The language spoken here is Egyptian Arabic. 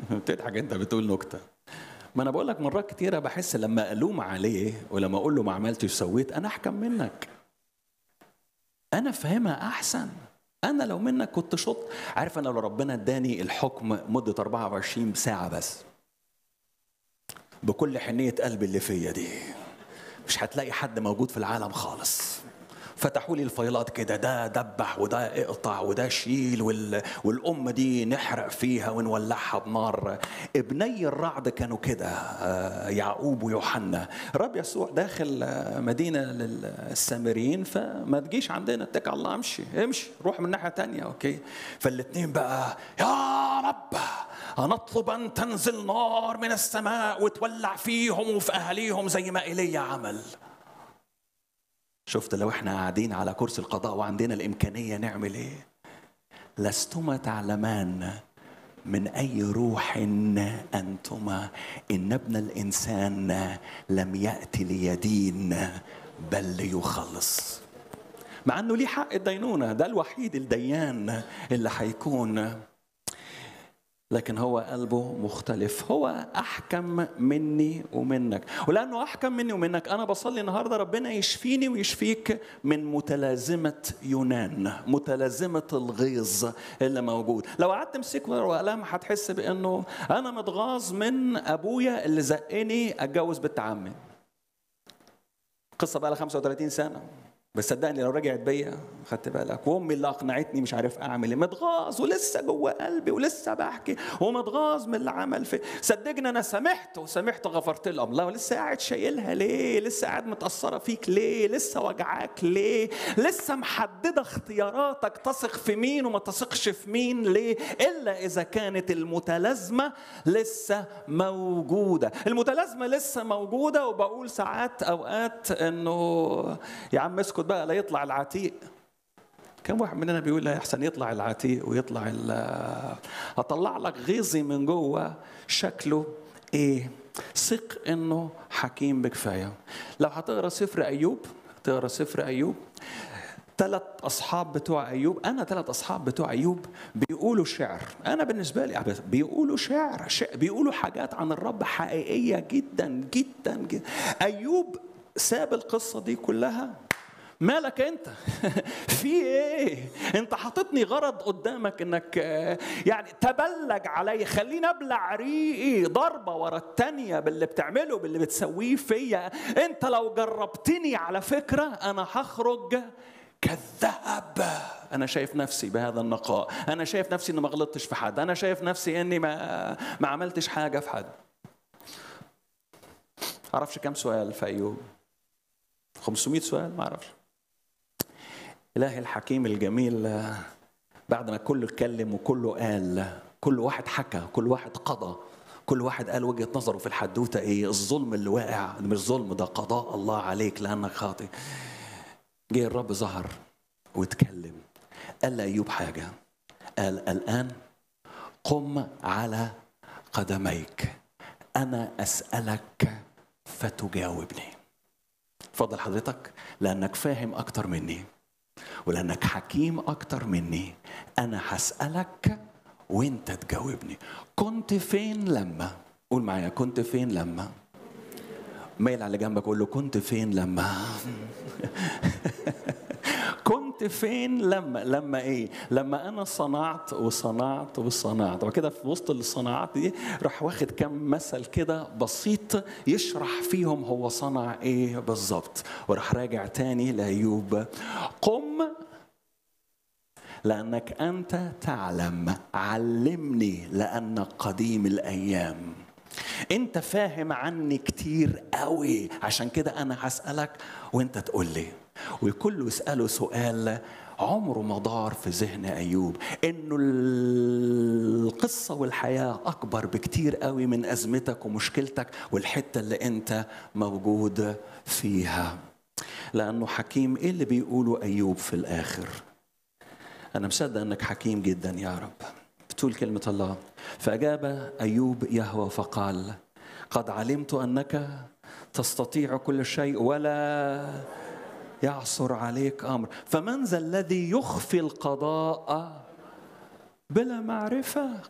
بتضحك انت بتقول نكته ما انا بقول لك مرات كتيره بحس لما الوم عليه ولما اقول له ما عملتش سويت انا احكم منك انا فاهمها احسن انا لو منك كنت شط عارف انا لو ربنا اداني الحكم مده 24 ساعه بس بكل حنيه قلبي اللي فيا دي مش هتلاقي حد موجود في العالم خالص فتحوا لي الفايلات كده ده دبح وده اقطع وده شيل وال... والأمة دي نحرق فيها ونولعها بنار ابني الرعد كانوا كده آه، يعقوب ويوحنا رب يسوع داخل آه، مدينة للسامريين فما تجيش عندنا اتكل على الله امشي امشي روح من ناحية تانية اوكي فالاتنين بقى يا رب هنطلب ان تنزل نار من السماء وتولع فيهم وفي اهاليهم زي ما ايليا عمل شفت لو احنا قاعدين على كرسي القضاء وعندنا الامكانيه نعمل ايه لستما تعلمان من اي روح انتما ان ابن الانسان لم ياتي ليدين بل ليخلص مع انه ليه حق الدينونه ده الوحيد الديان اللي هيكون لكن هو قلبه مختلف هو احكم مني ومنك ولانه احكم مني ومنك انا بصلي النهارده ربنا يشفيني ويشفيك من متلازمه يونان متلازمه الغيظ اللي موجود لو قعدت تمسك ورقه وقلم هتحس بانه انا متغاظ من ابويا اللي زقني اتجوز بنت عمي قصه بقى لها 35 سنه بس صدقني لو رجعت بيا خدت بالك وامي اللي اقنعتني مش عارف اعمل ايه متغاظ ولسه جوه قلبي ولسه بحكي ومتغاظ من اللي عمل في صدقني انا سامحته وسامحته غفرت له الله لسه قاعد شايلها ليه لسه قاعد متاثره فيك ليه لسه وجعاك ليه لسه محدده اختياراتك تثق في مين وما تثقش في مين ليه الا اذا كانت المتلازمه لسه موجوده المتلازمه لسه موجوده وبقول ساعات اوقات انه يا عم اسكت بقى لا يطلع العتيق كم واحد مننا بيقول لا يحسن يطلع العتيق ويطلع ال- هطلع لك غيظي من جوه شكله ايه ثق انه حكيم بكفايه لو هتقرا سفر ايوب تقرا سفر ايوب ثلاث اصحاب بتوع ايوب انا ثلاث اصحاب بتوع ايوب بيقولوا شعر انا بالنسبه لي أبدا بيقولوا شعر ش- بيقولوا حاجات عن الرب حقيقيه جدا جدا جدا ايوب ساب القصه دي كلها مالك انت في ايه انت حاططني غرض قدامك انك آه، يعني تبلج علي خليني ابلع ريقي ضربه ورا التانيه باللي بتعمله باللي بتسويه فيا انت لو جربتني على فكره انا هخرج كذاب انا شايف نفسي بهذا النقاء انا شايف نفسي اني ما غلطتش في حد انا شايف نفسي اني ما ما عملتش حاجه في حد اعرفش كم سؤال في ايوب 500 سؤال ما اعرفش إلهي الحكيم الجميل آه، بعد ما كله اتكلم وكله قال كل واحد حكى كل واحد قضى كل واحد قال وجهة نظره في الحدوتة ايه الظلم اللي واقع ده مش ظلم ده قضاء الله عليك لأنك خاطئ جه الرب ظهر واتكلم قال لأيوب حاجة قال الآن قم على قدميك أنا أسألك فتجاوبني فضل حضرتك لأنك فاهم أكتر مني ولأنك حكيم أكتر مني أنا هسألك وأنت تجاوبني كنت فين لما قول معايا كنت فين لما مايل على جنبك قول له كنت فين لما كنت فين لما لما ايه لما انا صنعت وصنعت وصنعت وكده في وسط الصناعات دي راح واخد كم مثل كده بسيط يشرح فيهم هو صنع ايه بالظبط وراح راجع تاني لايوب قم لانك انت تعلم علمني لانك قديم الايام انت فاهم عني كتير قوي عشان كده انا هسالك وانت تقول لي وكله يساله سؤال عمره ما دار في ذهن ايوب انه القصه والحياه اكبر بكتير قوي من ازمتك ومشكلتك والحته اللي انت موجود فيها لانه حكيم ايه اللي بيقوله ايوب في الاخر انا مصدق انك حكيم جدا يا رب بتقول كلمه الله فاجاب ايوب يهوى فقال قد علمت انك تستطيع كل شيء ولا يعصر عليك امر فمن ذا الذي يخفي القضاء بلا معرفه